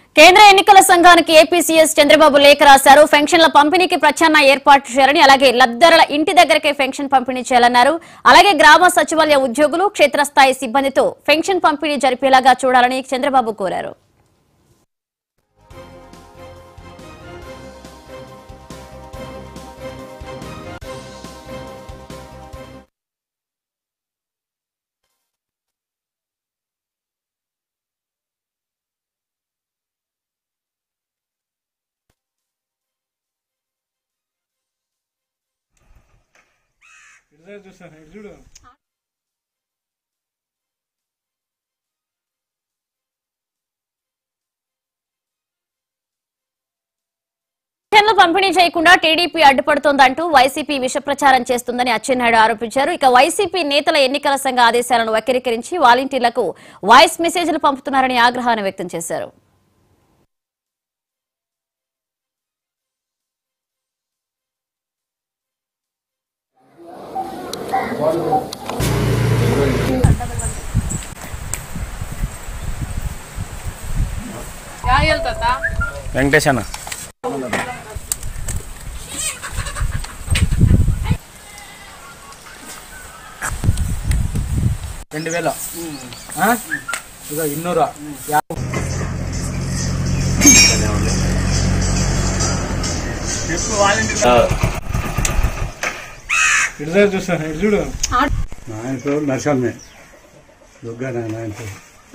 కేంద్ర ఎన్నికల సంఘానికి ఏపీసీఎస్ చంద్రబాబు లేఖ రాశారు పెన్షన్ల పంపిణీకి ప్రత్యామ్నాయ ఏర్పాటు చేయాలని అలాగే లబ్ధిదారుల ఇంటి దగ్గరకే పెన్షన్ పంపిణీ చేయాలన్నారు అలాగే గ్రామ సచివాలయ ఉద్యోగులు క్షేత్రస్థాయి సిబ్బందితో పెన్షన్ పంపిణీ జరిపేలాగా చూడాలని చంద్రబాబు కోరారు ఇదే చూస్తాను ఇటు చూడు పెన్షన్లు పంపిణీ చేయకుండా టీడీపీ అడ్డుపడుతోందంటూ వైసీపీ విష ప్రచారం చేస్తుందని అచ్చెన్నాయుడు ఆరోపించారు ఇక వైసీపీ నేతల ఎన్నికల సంఘ ఆదేశాలను వక్రీకరించి వాలంటీర్లకు వాయిస్ మెసేజ్లు పంపుతున్నారని ఆగ్రహాన్ని వ్యక్తం చేశారు వెంకటేష్ అన్న రెండు వేలు ఆ? ఇదో ఇన్నూరు యా- ఇదే చూస్తాను ఇటు చూడు ఆయన పేరు నరసమ్మే దుర్గా నాయన ఆయన పేరు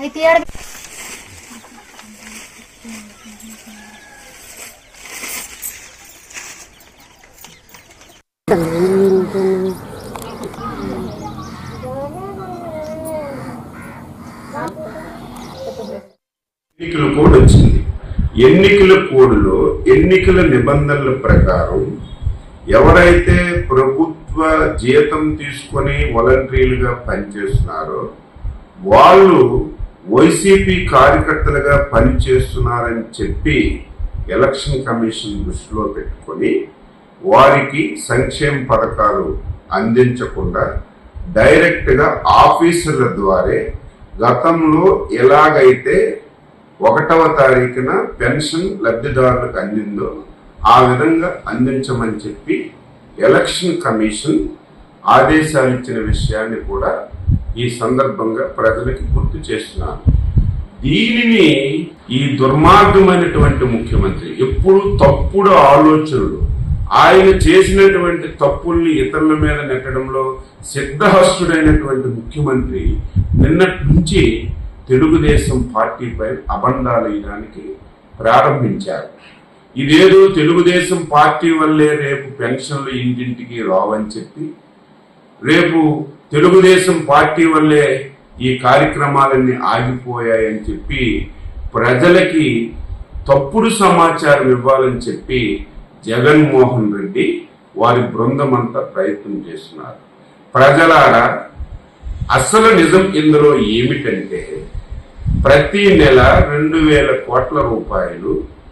ఎన్నికల కోడ్ వచ్చింది ఎన్నికల కోడ్లో ఎన్నికల నిబంధనల ప్రకారం ఎవరైతే ప్రభుత్వ జీతం తీసుకొని వాలంటీర్లుగా పనిచేస్తున్నారో వాళ్ళు వైసీపీ కార్యకర్తలుగా పనిచేస్తున్నారని చెప్పి ఎలక్షన్ కమిషన్ దృష్టిలో పెట్టుకొని వారికి సంక్షేమ పథకాలు అందించకుండా డైరెక్ట్గా ఆఫీసర్ల ద్వారే గతంలో ఎలాగైతే ఒకటవ తారీఖున పెన్షన్ లబ్ధిదారులకు అందిందో ఆ విధంగా అందించమని చెప్పి ఎలక్షన్ కమిషన్ ఆదేశాలు ఇచ్చిన విషయాన్ని కూడా ఈ సందర్భంగా ప్రజలకి గుర్తు చేస్తున్నాను దీనిని ఈ దుర్మార్గమైనటువంటి ముఖ్యమంత్రి ఎప్పుడు తప్పుడు ఆలోచనలు ఆయన చేసినటువంటి తప్పుల్ని ఇతరుల మీద నెట్టడంలో సిద్ధహస్తుడైనటువంటి ముఖ్యమంత్రి నిన్నటి నుంచి తెలుగుదేశం పార్టీపై అబండాలు వేయడానికి ప్రారంభించారు ఇదేదో తెలుగుదేశం పార్టీ వల్లే రేపు పెన్షన్లు ఇంటింటికి రావని చెప్పి రేపు తెలుగుదేశం పార్టీ వల్లే ఈ కార్యక్రమాలన్నీ ఆగిపోయాయని చెప్పి ప్రజలకి తప్పుడు సమాచారం ఇవ్వాలని చెప్పి జగన్మోహన్ రెడ్డి వారి బృందం అంతా ప్రయత్నం చేస్తున్నారు ప్రజలారా అసలు నిజం ఇందులో ఏమిటంటే ప్రతి నెల రెండు వేల కోట్ల రూపాయలు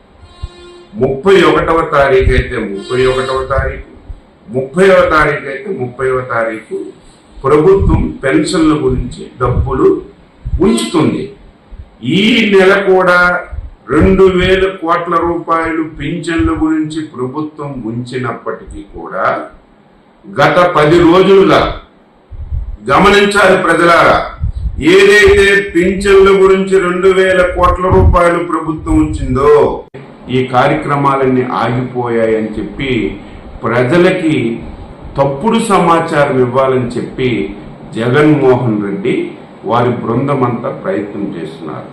ముప్పై ఒకటవ తారీఖు అయితే ముప్పై ఒకటవ తారీఖు ముప్పైవ తారీఖు అయితే ముప్పైవ తారీఖు ప్రభుత్వం పెన్షన్ల గురించి డబ్బులు ఉంచుతుంది ఈ నెల కూడా రెండు వేల కోట్ల రూపాయలు పింఛన్ల గురించి ప్రభుత్వం ఉంచినప్పటికీ కూడా గత పది రోజులుగా గమనించాలి ప్రజలారా ఏదైతే పింఛన్ల గురించి రెండు వేల కోట్ల రూపాయలు ప్రభుత్వం ఉంచిందో ఈ కార్యక్రమాలన్నీ ఆగిపోయాయని చెప్పి ప్రజలకి తప్పుడు సమాచారం ఇవ్వాలని చెప్పి జగన్మోహన్ రెడ్డి వారి బృందం అంతా ప్రయత్నం చేస్తున్నారు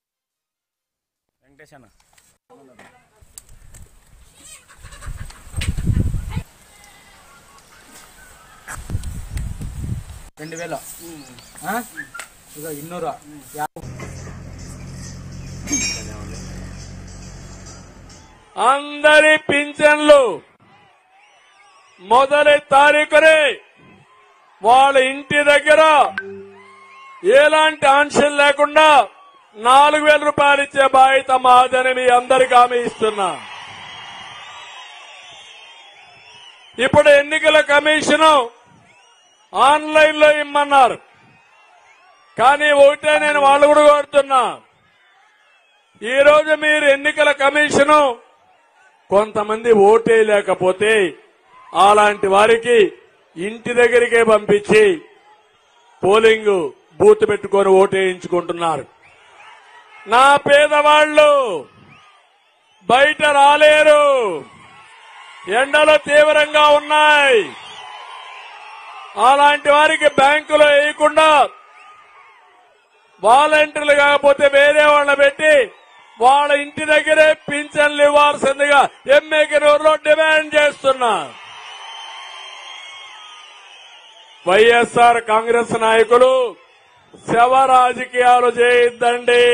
వెంకటేష్ అన్న రెండు వేలు ఆ? ఇదో ఇన్నూరు యా- అందరి పింఛన్లు మొదటి తారీఖునే వాళ్ళ ఇంటి దగ్గర ఎలాంటి ఆంక్షన్ లేకుండా నాలుగు వేల రూపాయలు ఇచ్చే బాధ్యత మాదని మీ అందరికి హామీ ఇస్తున్నా ఇప్పుడు ఎన్నికల కమిషను ఆన్లైన్ లో ఇమ్మన్నారు కానీ ఒకటే నేను వాళ్ళు కూడా కోరుతున్నా ఈ రోజు మీరు ఎన్నికల కమిషను కొంతమంది ఓటేయలేకపోతే అలాంటి వారికి ఇంటి దగ్గరికే పంపించి పోలింగ్ బూత్ పెట్టుకొని ఓటేయించుకుంటున్నారు నా పేదవాళ్ళు బయట రాలేరు ఎండలు తీవ్రంగా ఉన్నాయి అలాంటి వారికి బ్యాంకులో వేయకుండా వాలంటీర్లు కాకపోతే వేరే వాళ్ళ పెట్టి వాళ్ళ ఇంటి దగ్గరే పింఛన్లు ఇవ్వాల్సిందిగా ఎమ్మెకి నూరులో డిమాండ్ చేస్తున్నా వైఎస్ఆర్ కాంగ్రెస్ నాయకులు శవ రాజకీయాలు చేయొద్దండి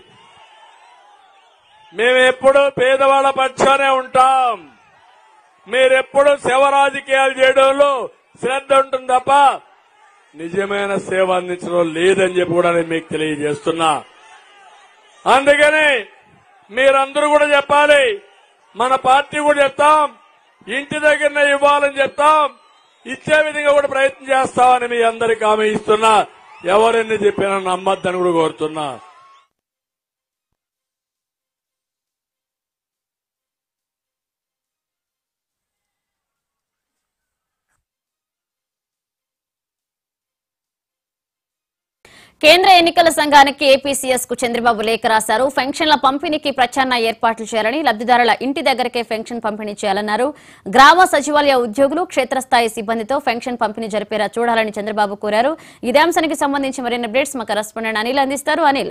మేము ఎప్పుడు పేదవాళ్ల పక్షానే ఉంటాం మీరెప్పుడు శవ రాజకీయాలు చేయడంలో శ్రద్ధ ఉంటుంది తప్ప నిజమైన సేవ అందించడం లేదని చెప్పి కూడా నేను మీకు తెలియజేస్తున్నా అందుకని మీరందరూ కూడా చెప్పాలి మన పార్టీ కూడా చెప్తాం ఇంటి దగ్గరనే ఇవ్వాలని చెప్తాం ఇచ్చే విధంగా కూడా ప్రయత్నం చేస్తామని మీ అందరికి హామీ ఇస్తున్నా ఎవరెన్ని చెప్పినా నమ్మద్దని కూడా కోరుతున్నా కేంద్ర ఎన్నికల సంఘానికి ఏపీసీఎస్ కు చంద్రబాబు లేఖ రాశారు పెన్షన్ల పంపిణీకి ప్రత్యామ్నాయ ఏర్పాట్లు చేయాలని లబ్దిదారుల ఇంటి దగ్గరకే పెన్షన్ పంపిణీ చేయాలన్నారు గ్రామ సచివాలయ ఉద్యోగులు క్షేత్రస్థాయి సిబ్బందితో పెన్షన్ పంపిణీ జరిపేలా చూడాలని చంద్రబాబు కోరారు ఇదే అంశానికి సంబంధించి మరిన్ని అప్డేట్స్ మా కరెస్పాండెంట్ అనిల్ అందిస్తారు అనిల్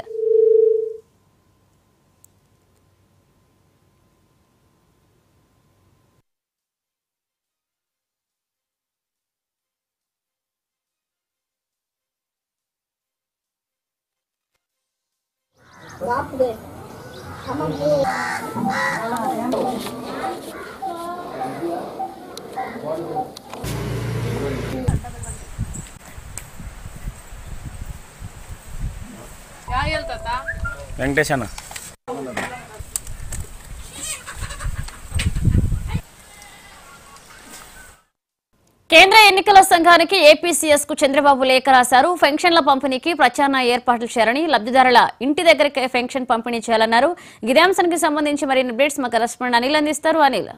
వెంకటేష్ అన్న కేంద్ర ఎన్నికల సంఘానికి ఏపీసీఎస్ కు చంద్రబాబు లేఖ రాశారు పెన్షన్ల పంపిణీకి ప్రత్యామ్నాయ ఏర్పాట్లు చేయాలని లబ్దిదారుల ఇంటి దగ్గరకే పెన్షన్ పంపిణీ చేయాలన్నారు ఇదే అంశానికి సంబంధించి మరిన్ని అప్డేట్స్ మా కరెస్పాండెంట్ అనిల్ అందిస్తారు అనిల్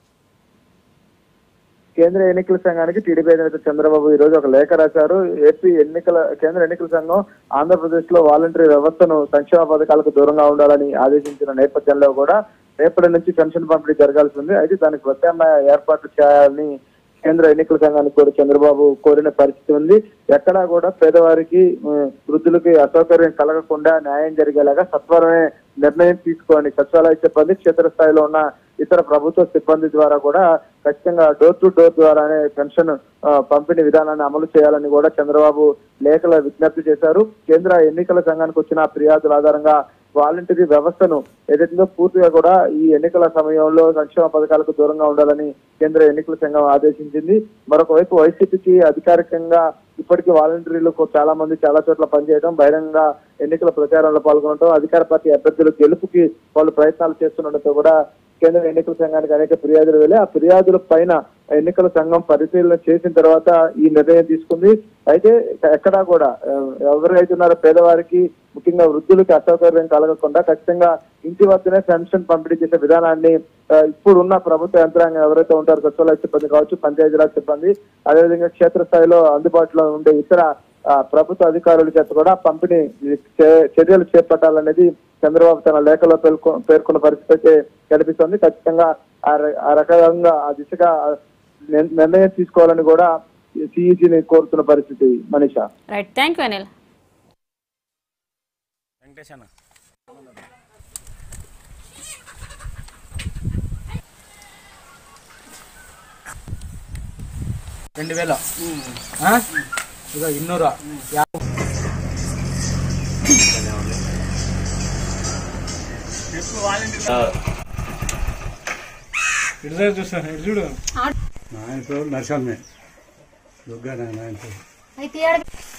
కేంద్ర ఎన్నికల సంఘానికి టీడీపీ అధినేత చంద్రబాబు ఈ రోజు ఒక లేఖ రాశారు ఏపీ ఎన్నికల కేంద్ర ఎన్నికల సంఘం ఆంధ్రప్రదేశ్ లో వాలంటరీ వ్యవస్థను సంక్షేమ పథకాలకు దూరంగా ఉండాలని ఆదేశించిన నేపథ్యంలో కూడా రేపటి నుంచి పెన్షన్ పంపిణీ జరగాల్సి ఉంది అయితే దానికి ప్రత్యామ్నాయ ఏర్పాట్లు చేయాలని కేంద్ర ఎన్నికల సంఘానికి కూడా చంద్రబాబు కోరిన పరిస్థితి ఉంది ఎక్కడా కూడా పేదవారికి ఉమ్, వృద్ధులకి అసౌకర్యం కలగకుండా న్యాయం జరిగేలాగా సత్వరమే నిర్ణయం తీసుకోండి సచివాలయ సిబ్బంది క్షేత్రస్థాయిలో ఉన్న ఇతర ప్రభుత్వ సిబ్బంది ద్వారా కూడా ఖచ్చితంగా డోర్ టు డోర్ ద్వారానే పెన్షన్ ఆ, పంపిణీ విధానాన్ని అమలు చేయాలని కూడా చంద్రబాబు లేఖల విజ్ఞప్తి చేశారు కేంద్ర ఎన్నికల సంఘానికి వచ్చిన ఫిర్యాదుల ఆధారంగా వాలంటరీ వ్యవస్థను ఏదైతుందో పూర్తిగా కూడా ఈ ఎన్నికల సమయంలో సంక్షేమ పథకాలకు దూరంగా ఉండాలని కేంద్ర ఎన్నికల సంఘం ఆదేశించింది మరొక వైపు వైసీపీకి అధికారికంగా ఇప్పటికీ వాలంటీర్లు చాలా మంది చాలా చోట్ల పనిచేయడం బహిరంగ ఎన్నికల ప్రచారంలో పాల్గొనడం అధికార పార్టీ అభ్యర్థుల గెలుపుకి వాళ్ళు ప్రయత్నాలు చేస్తుండటంతో కూడా కేంద్ర ఎన్నికల సంఘానికి అనేక ఫిర్యాదులు వెళ్ళి ఆ ఫిర్యాదుల పైన ఎన్నికల సంఘం పరిశీలన చేసిన తర్వాత ఈ నిర్ణయం తీసుకుంది అయితే ఎక్కడా కూడా ఆ, ఎవరైతే ఉన్నారో పేదవారికి ముఖ్యంగా వృద్ధులకి అసౌకర్యం కలగకుండా ఖచ్చితంగా ఇంటి వద్దనే పెన్షన్ పంపిణీ చేసే విధానాన్ని ఆ, ఇప్పుడున్న ప్రభుత్వ యంత్రాంగం ఎవరైతే ఉంటారో సచివాలయ సిబ్బంది కావచ్చు పంచాయతీరాజ్ సిబ్బంది అదేవిధంగా క్షేత్రస్థాయిలో అందుబాటులో ఉండే ఇతర ఆ, ప్రభుత్వ అధికారుల చేత కూడా పంపిణీ చే- చర్యలు చేపట్టాలనేది చంద్రబాబు తన లేఖలో పేర్కొ- పేర్కొన్న పరిస్థితి అయితే కనిపిస్తోంది ఖచ్చితంగా ఆ ర- ఆ రకంగా ఆ దిశగా నిర్- నిర్ణయం తీసుకోవాలని కూడా సిఈసిని కోరుతున్న పరిస్థితి Manisha right thank you Anil Venkatesh అన్న రెండు వేల ఆ? ఇక ఇన్నూరా ఇటు సైడ్ చూస్తాను ఇటు చూడు నా ఆయన పేరు నరసమ్మే దుర్గా నాయన ఆయన పేరు అయితే ఏడ